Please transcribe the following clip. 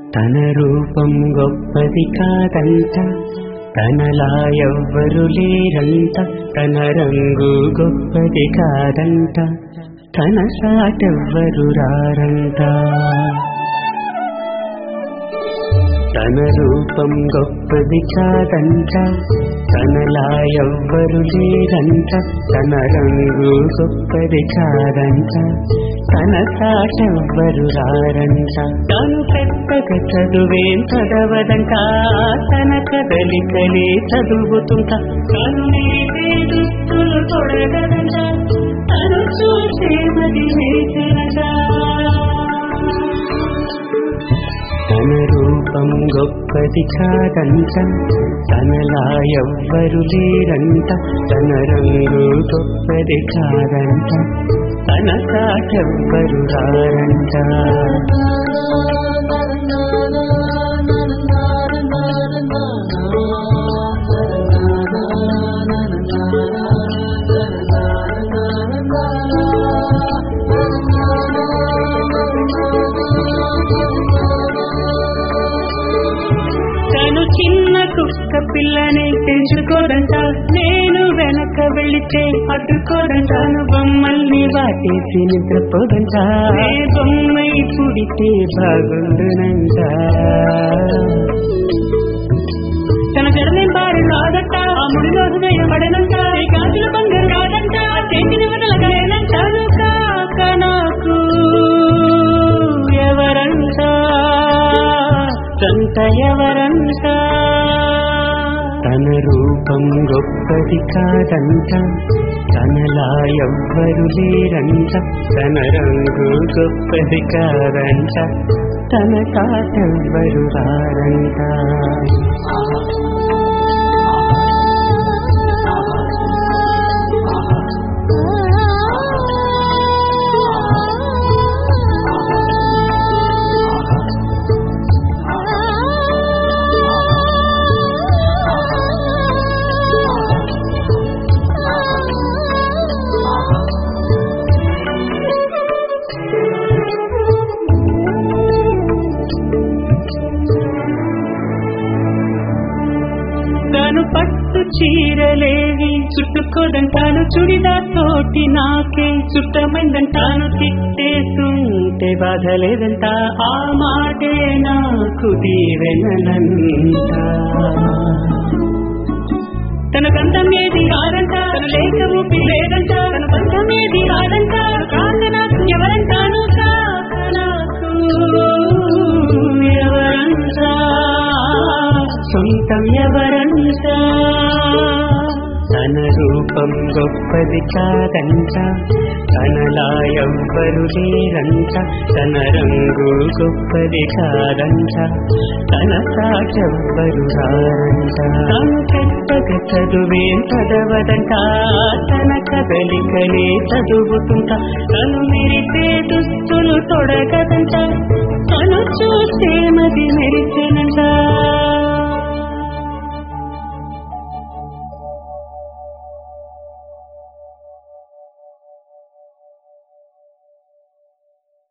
తన రూపం గొప్పది కాదంట తనలా ఎవ్వరు లేరంట తన రంగు గొప్పది కాదంట తన సాటెవ్వరు రారంట తన రూపం గొప్పది కాదంట తనలా ఎవ్వరు లేరంట తన రంగు గొప్పది కాదంట తన సాటెవ్వరు రారంట తను పెద్దగా చదువేం చదవదంట తన కదలికలే చదువుతుంట తను నీవే దుస్తులు తొడగదంట తను చూసేమది చేసినట తన రూపం గొప్పది కాదంట తనలా ఎవ్వరు లేరంట తన రంగు గొప్పది కాదంట తన సాటెవ్వరు రారంట తను చిన్న కుక్క పిల్లని పెంచుకోదంట నేను వెనక వెళితే అడ్డుకోదంటాను బొమ్మల్ని వాటేసి నిద్రపోదంట ఏ బొమ్మై పుడితే బాగుండునంట తన జడలేం పాడు కాదంట ఆ ముడిలో హృదయం పడనంట ఈ కాసుల బంగారు కాదంట ఆ చేతిని వదలగలేనంటాను కాక నాకు ఎవరంట సంత ఎవరంట తన రూపం గొప్పది కాదంట తనలా ఎవ్వరు లేరంట తన రంగు గొప్పది కాదంట తన కాటెవ్వరు రారంట తను పట్టు చీరలేవి చుట్టుకోదంటాను చుడిదా తోటి నాకే చుట్టమైందంటాను తిట్టేస్తుంటే బాధ లేదంట ఆ మాటే నాకు దీవెనలంట తన గంధం ఏది రాదంట తన లేక ఊపి లేదంట తన బంధం ఏది రాదంట కాక నాకు ఎవరంటాను కాక నాకు ఎవరంట సొంతం ఎవరంట తన రూపం గొప్పది కాదంట తనలా ఎవ్వరు లేరంట తన రంగు గొప్పది కాదంట తన సాటెవ్వరు రారంట తను పెద్దగా చదువేం చదవదంట తన కదలికలే చదువుతుంట తను మెరిసే దుస్తులు తొడగదంట తను చూసే మది